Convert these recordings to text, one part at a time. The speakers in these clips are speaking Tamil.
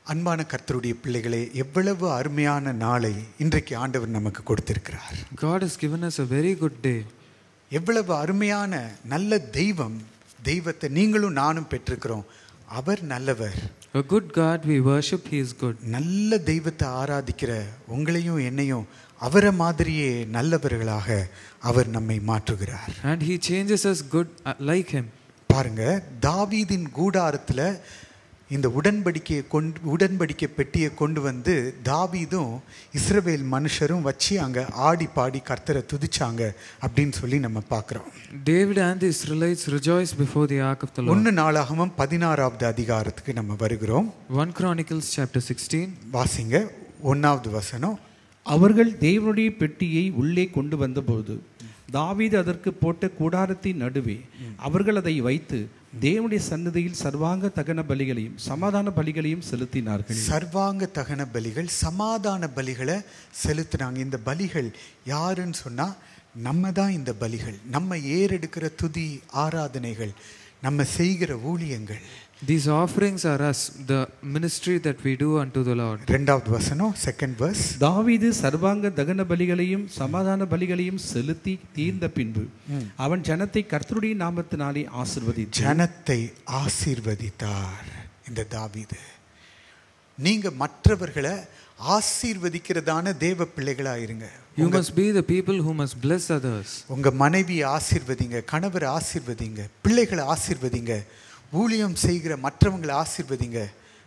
அன்பான கர்த்தருடைய பிள்ளைகளே எவ்வளவு அருமையான நாளை இன்றைக்கு ஆண்டவர் நமக்கு கொடுத்திருக்கிறார் God has given us a very good day. எவ்வளவு அருமையான நல்ல தெய்வம் தெய்வத்தை நீங்களும் நானும் பெற்றிருக்கிறோம் அவர் நல்லவர் A good God we worship, He is good. நல்ல தெய்வத்தை ஆராதிக்கிற உங்களையும் என்னையும் அவரை மாதிரியே நல்லவர்களாக அவர் நம்மை மாற்றுகிறார் And He changes us good uh, like Him. பாருங்க தாவீதின் கூடாரத்துல இந்த உடன்படிக்கையை கொண்டு உடன்படிக்கை பெட்டியை கொண்டு வந்து தாவீதும் இஸ்ரவேல் மனுஷரும் வச்சு அங்க ஆடி பாடி கர்த்தரை துதிச்சாங்க அப்படின்னு சொல்லி நம்ம பார்க்குறோம் David and the Israelites rejoiced before the ark of the Lord. ஒன்று நாளாகவும் பதினாறாவது அதிகாரத்துக்கு நம்ம வருகிறோம் 1 Chronicles chapter 16. வாசிங்க ஒன்னாவது வசனம் அவர்கள் தேவனுடைய பெட்டியை உள்ளே கொண்டு வந்தபோது தாவீது அதற்கு போட்ட கூடாரத்தின் நடுவே அவர்கள் அதை வைத்து தேவனுடைய சன்னதியில் சர்வாங்க தகன பலிகளையும் சமாதான பலிகளையும் செலுத்தினார்கள் சர்வாங்க தகன பலிகள் சமாதான பலிகளை செலுத்துனாங்க இந்த பலிகள் யாருன்னு சொன்னா நம்ம தான் இந்த பலிகள் நம்ம ஏறெடுக்கிற துதி ஆராதனைகள் நம்ம செய்கிற ஊழியங்கள் These offerings are us, the ministry that we do unto the Lord. ரெண்டாவது வசனம் செகண்ட் வர்ஸ் தாவீது சர்வாங்க தகன பலிகளையும் சமாதான பலிகளையும் செலுத்தி தீர்ந்த பின்பு அவன் ஜனத்தை கர்த்தருடைய நாமத்தினாலே ஆசிர்வதித்து ஜனத்தை ஆசீர்வதித்தார் இந்த தாவீது நீங்க மற்றவர்களை ஆசீர்வதிக்கிறதான தேவ பிள்ளைகளா இருங்க You must be the people who must bless others. உங்க மனைவியை ஆசீர்வதிங்க கணவரை ஆசீர்வதிங்க பிள்ளைகளை ஆசீர்வதிங்க ஊழியம் செய்கிற மற்றவங்களை ஆசீர்வதிங்க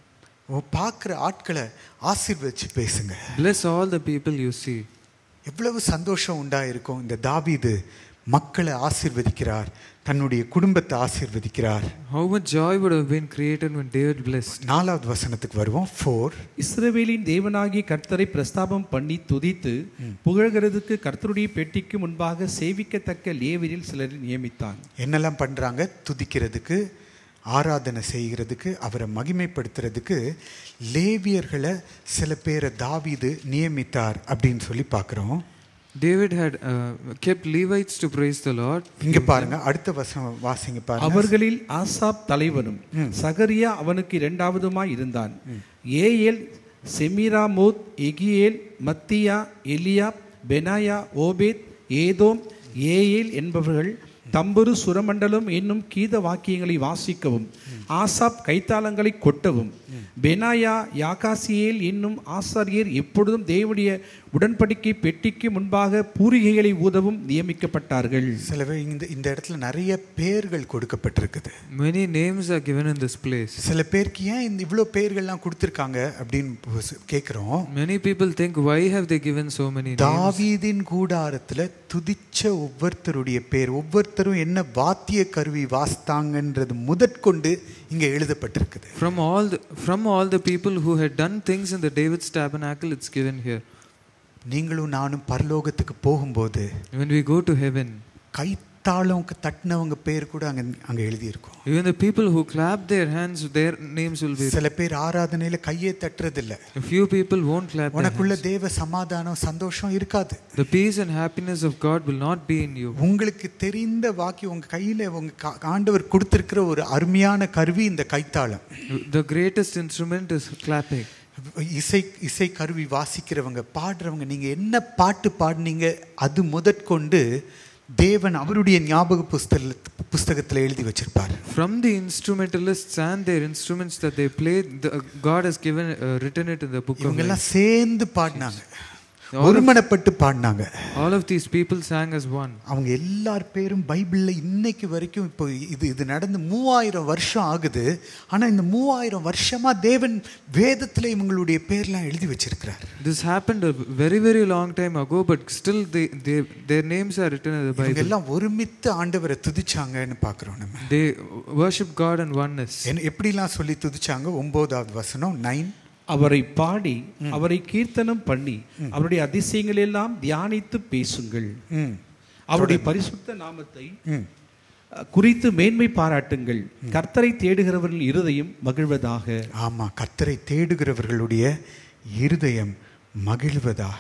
உ- பார்க்குற ஆட்களை ஆசீர்வதிச்சு பேசுங்க Bless all the people you see. எவ்வளவு சந்தோஷம் உண்டாயிருக்கும் இந்த தாவீது மக்களை ஆசீர்வதிக்கிறார் தன்னுடைய குடும்பத்தை ஆசீர்வதிக்கிறார் How much joy would have been created when David blessed. நாலாவது வசனத்துக்கு வருவோம் ஃபோர் இஸ்ரவேலின் தேவனாகிய கர்த்தரை பிரஸ்தாபம் பண்ணி துதித்து புகழ்கிறதுக்கு கர்த்தருடைய பெட்டிக்கு முன்பாக சேவிக்கத்தக்க லேவியரில் சிலரை நியமித்தான் என்னெல்லாம் பண்றாங்க துதிக்கிறதுக்கு ஆராதனை செய்கிறதுக்கு அவரை மகிமைப்படுத்துறதுக்கு லேவியர்களை சில பேரை தாவீது நியமித்தார் அப்படின்னு சொல்லி பார்க்குறோம் David had uh, kept Levites to praise the Lord. இங்க பாருங்க அடுத்த வசனம் வாசிங்க பாருங்க அவர்களில் ஆசாப் தலைவனும் சகரியா அவனுக்கு இரண்டாவதுமாய் இருந்தான் ஏயேல் செமிராமோத் எகியேல் மத்தியா எலியா பெனாயா ஓபேத் ஏதோம் ஏயேல் என்பவர்கள் தம்புரு சுரமண்டலம் என்னும் கீத வாக்கியங்களை வாசிக்கவும் ஆசாப் கைத்தாளங்களை கொட்டவும் பெனாயா யாகாசியேல் என்னும் ஆசாரியர் எப்பொழுதும் தேவனுடைய உடன்படிக்கை பெட்டிக்கு முன்பாக பூரிகைகளை ஊதவும் நியமிக்கப்பட்டார்கள் சில பேர் இந்த இந்த இடத்துல நிறைய பேர்கள் கொடுக்கப்பட்டிருக்குது Many names are given in this place. சில பேருக்கு ஏன் இந்த இவ்வளோ பேர்கள்லாம் கொடுத்துருக்காங்க அப்படின்னு கேட்குறோம் Many people think, why have they given so many names? தாவீதின் கூடாரத்துல துதிச்ச ஒவ்வொருத்தருடைய பேர் ஒவ்வொருத்தரும் என்ன வாத்திய கருவி வாசித்தாங்கன்றது முதற்கொண்டு இங்க எழுதப்பட்டிருக்குது From all, the, from all the people who had done things in the David's tabernacle, it's given here. நீங்களும் நானும் பரலோகத்துக்கு போகும்போது When we go to heaven, கைத்தாளம் தட்டினவங்க பேர் கூட அங்க அங்க எழுதியிருக்கும் even the people who clap their hands, their names will be. சில பேர் ஆராதனையில கையே தட்டுறதில்ல A few people won't clap their உனக்குள்ள hands. தேவ சமாதானம் சந்தோஷம் இருக்காது The peace and happiness of God will not be in you. உங்களுக்கு தெரிந்த வாக்கி உங்க கையில உங்க கா- ஆண்டவர் கொடுத்திருக்கிற ஒரு அருமையான கருவி இந்த கைத்தாளம் The greatest instrument is clapping. இசை இசை கருவி வாசிக்கிறவங்க பாடுறவங்க நீங்க என்ன பாட்டு பாடுனீங்க அது முதற்கொண்டு தேவன் அவருடைய ஞாபக புஸ்தக புஸ்தகத்துல எழுதி வச்சிருப்பார் From the instrumentalists and their instruments that they played, the, God has given uh, written it in the book of இவங்க life. எல்லாம் சேர்ந்து பாடினாங்க ஒருமனப்பட்டு பாடினாங்க All of these people sang as one. அவங்க எல்லார் பேரும் பைபிள்ல இன்னைக்கு வரைக்கும் இப்போ இது இது நடந்து மூவாயிரம் வருஷம் ஆகுது ஆனா இந்த மூவாயிரம் வருஷமா தேவன் வேதத்துல இவங்களுடைய பேர்லாம் எழுதி வச்சிருக்கிறார் This happened a very, very long time ago, but still they, they, their names are written in the இவங்க Bible. எல்லாம் ஒருமித்து ஆண்டவரை துதிச்சாங்கன்னு பார்க்குறோம் நம்ம They worship God in oneness. என்ன எப்படிலாம் சொல்லி துதிச்சாங்க ஒன்பதாவது வசனம் நைன் அவரை பாடி அவரை கீர்த்தனம் பண்ணி அவருடைய அதிசயங்கள் எல்லாம் தியானித்து பேசுங்கள் ம் அவருடைய பரிசுத்த நாமத்தை ம் அஹ், குறித்து மேன்மை பாராட்டுங்கள் கர்த்தரை தேடுகிறவர்கள் இருதயம் மகிழ்வதாக ஆமா கர்த்தரை தேடுகிறவர்களுடைய இருதயம் மகிழ்வதாக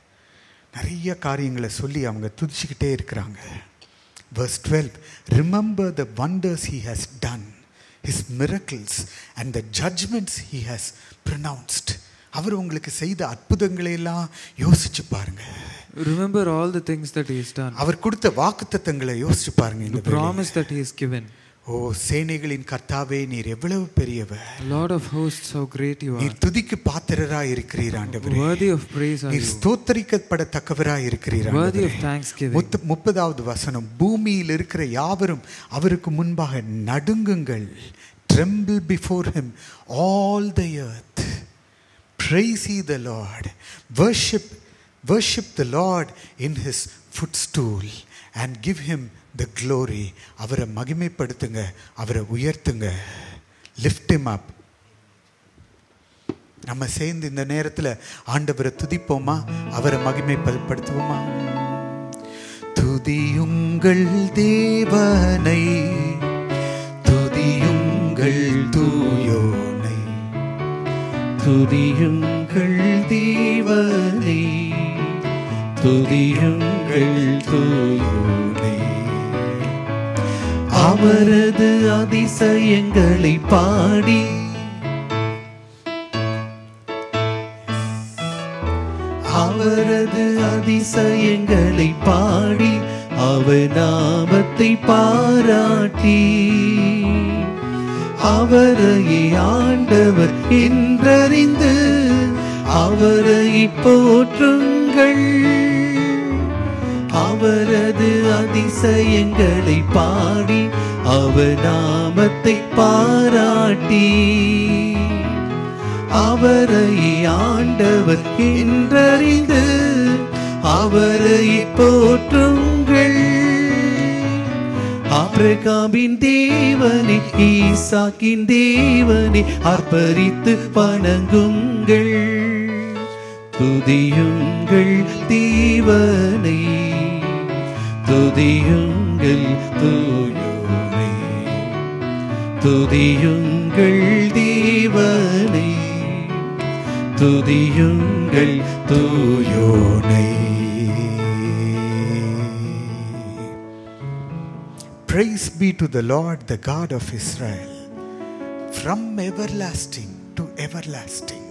நிறைய காரியங்களை சொல்லி அவங்க துதிச்சுக்கிட்டே இருக்கிறாங்க verse 12 remember the wonders he has done his miracles and the judgments he has pronounced அவர் உங்களுக்கு செய்த அற்புதங்களை எல்லாம் யோசிச்சு பாருங்க Remember all the things that He has done, அவர் கொடுத்த வாக்குத்தத்தங்களை யோசிச்சு பாருங்க இந்த the வேளையில. promise that He has given. ஓ சேனைகளின் கர்த்தாவே நீர் எவ்வளவு பெரியவர் Lord of hosts, how great you are. நீர் துதிக்கு பாத்திரராய் இருக்கிறீர் ஆண்டவரே Worthy of praise are நீர் you. ஸ்தோத்தரிக்கப்படத்தக்கவராய் இருக்கிறீர் Worthy of ஆண்டவரே. thanksgiving. முத்து- முப்பதாவது வசனம் பூமியில் இருக்கிற யாவரும் அவருக்கு முன்பாக நடுங்குங்கள் tremble before him all the earth praise ye the lord worship worship the lord in his footstool and give him the glory அவரை மகிமைப்படுத்துங்க அவரை உயர்த்துங்க lift him up நம்ம சேர்ந்து இந்த நேரத்தில் ஆண்டவரை துதிப்போமா அவரை மகிமைப்படுத்துவோமா துதியுங்கள் தேவனை துதியுங்கள் தூயோனை துதியுங்கள் தேவனை துதியுங்கள் தூயோனை அவரது அதிசயங்களை பாடி அவரது அதிசயங்களை பாடி அவர் நாமத்தை பாராட்டி அவரையே ஆண்டவர் என்றறிந்து அவரை போற்றுங்கள் அவரது அதிசயங்களை பாடி அவர் நாமத்தை பாராட்டி அவரை ஆண்டவர் என்றறிந்து அவரை போற்றுங்கள் ஆபிரகாமின் தேவனே ஈசாக்கின் தேவனே அர்ப்பரித்து வணங்குங்கள் துதியுங்கள் தேவனை துதியுங்கள் தூயோனை துதியுங்கள் தேவனை துதியுங்கள் தூயோனை Praise be to the Lord, the God of Israel, from everlasting to everlasting.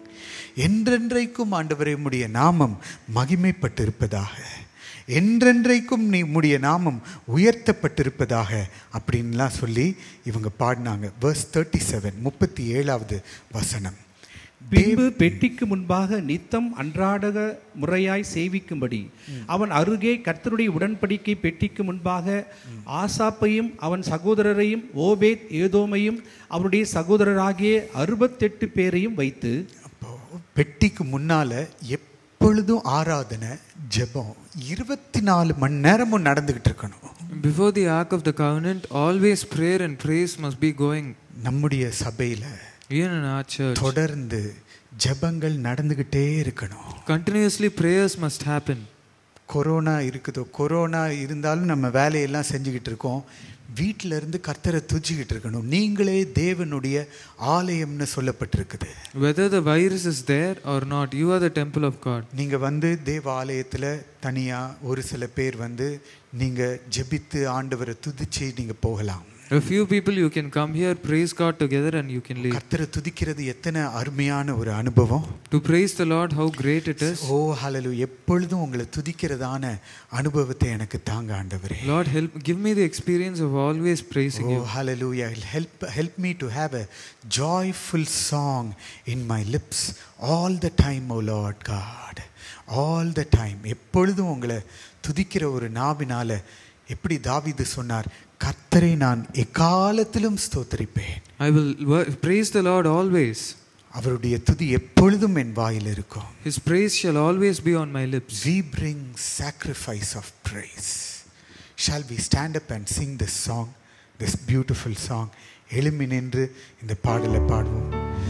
என்றென்றைக்கும் ஆண்டவரே உம்முடைய நாமம் மகிமைப்பட்டிருப்பதாக என்றென்றைக்கும் நீ உம்முடைய நாமம் உயர்த்தப்பட்டிருப்பதாக அப்படின்லாம் சொல்லி இவங்க பாடினாங்க verse தேர்ட்டி செவன் முப்பத்தி ஏழாவது வசனம் பின்பு பெட்டிக்கு முன்பாக நித்தம் அன்றாடக முறையாய் சேவிக்கும்படி அவன் அருகே கர்த்தருடைய உடன்படிக்கை பெட்டிக்கு முன்பாக ஆசாப்பையும் அவன் சகோதரரையும் ஓபேத் ஏதோமையும் அவருடைய சகோதரராகிய அறுபத்தெட்டு பேரையும் வைத்து அப்போ பெட்டிக்கு முன்னால எப்பொழுதும் ஆராதனை ஜெபம் இருபத்தி நாலு மணி நேரமும் நடந்துகிட்டு இருக்கணும் Before the Ark of the Covenant, always prayer and praise must be going. நம்முடைய சபையில Even in our church, தொடர்ந்து ஜெபங்கள் நடந்துகிட்டே இருக்கணும் continuously prayers must happen. Corona இருக்குதோ கொரோனா இருந்தாலும் நம்ம வேலையெல்லாம் செஞ்சுக்கிட்டு இருக்கோம் வீட்டில இருந்து கர்த்தரை துதிச்சுக்கிட்டு இருக்கணும் நீங்களே தேவனுடைய ஆலயம்னு சொல்லப்பட்டிருக்குது Whether the virus is there or not, you are the temple of God. நீங்க வந்து தேவ ஆலயத்துல தனியா ஒரு சில பேர் வந்து நீங்க ஜெபித்து ஆண்டவரை துதிச்சு நீங்க போகலாம் A few people you can come here, praise God together, and you can leave. கர்த்தரை துதிக்கிறது எத்தனை அருமையான ஒரு அனுபவம் To praise the Lord, how great it is. ஓ ஹalleluya எப்பொழுதும் உங்களை துதிக்கிறதான அனுபவத்தை எனக்கு தாங்க ஆண்டவரே Lord, help give me the experience of always praising Oh, you. hallelujah. Help, help me to have a joyful song in my lips all the time, O Lord God. All the time. எப்பொழுதும் உங்களை துதிக்கிற ஒரு நாவினால எப்படி தாவீது சொன்னார் கர்த்தரை நான் எக்காலத்திலும் ஸ்தோத்தரிப்பேன் I will wo- praise the Lord always. அவருடைய துதி எப்பொழுதும் என் வாயில் இருக்கும் His praise shall always be on my lips. we bring sacrifice of praise shall we stand up and sing this song this beautiful song எழும்பி நின்று இந்த பாடலை பாடுவோம்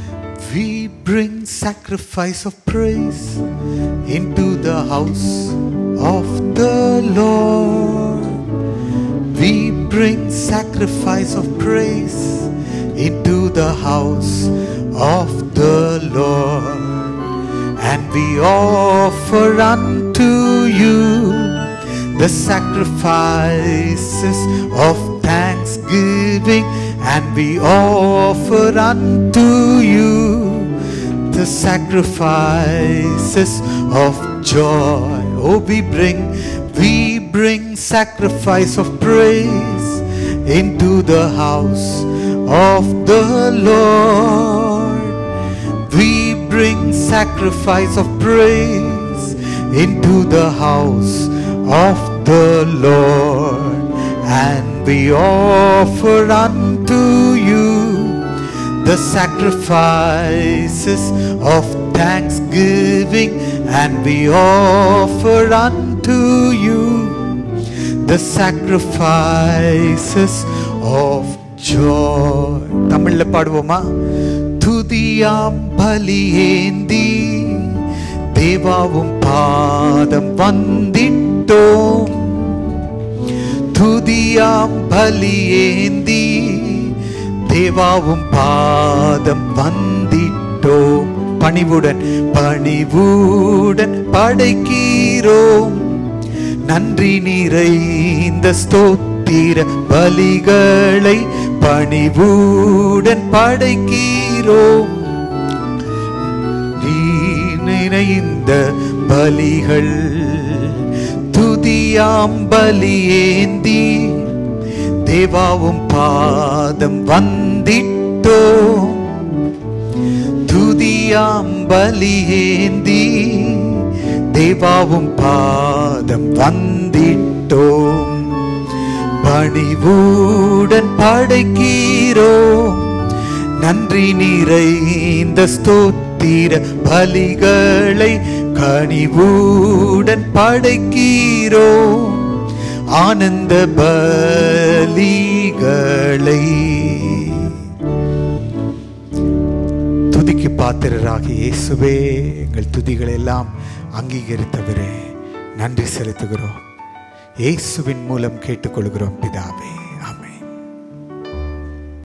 we bring sacrifice of praise into the house of the lord we bring sacrifice of praise into the house of the lord and we offer unto you the sacrifices of thanksgiving and we offer unto you the sacrifices of joy. Oh, we bring, we bring sacrifice of praise into the house of the Lord. We bring sacrifice of praise into the house of the Lord, and we offer unto you the sacrifices of thanksgiving, and we offer unto you the sacrifices of joy. தமிழ்ல பாடுவோமா துதியாம் பலியேந்தி தேவாவும் பாதம் வந்திட்டோம் துதியாம் பலியேந்தி தேவாவும் பாதம் வந்திட்டோம் பணிவுடன் பணிவுடன் படைக்கிறோம் நன்றி நிறைந்த ஸ்தோத்திர பலிகளை பணிவுடன் படைக்கிறோம் நீ நிறைந்த பலிகள் துதியாம் பலியேந்தி தேவாவும் பாதம் வந்திட்டோம் துதியாம் பலியேந்தி தேவாவும் பாதம் வந்திட்டோம் பணிவுடன் படைக்கிறோம் நன்றி நிறைந்த ஸ்தோத்திர பலிகளை கனிவுடன் படைக்கிறோம் ஆனந்த பலிகளை துதிக்கு பாத்திரராகிய இயேசுவே எங்கள் துதிகளை எல்லாம் அங்கீகரித்தவரே நன்றி செலுத்துகிறோம் இயேசுவின் மூலம் கேட்டுக்கொள்கிறோம் பிதாவே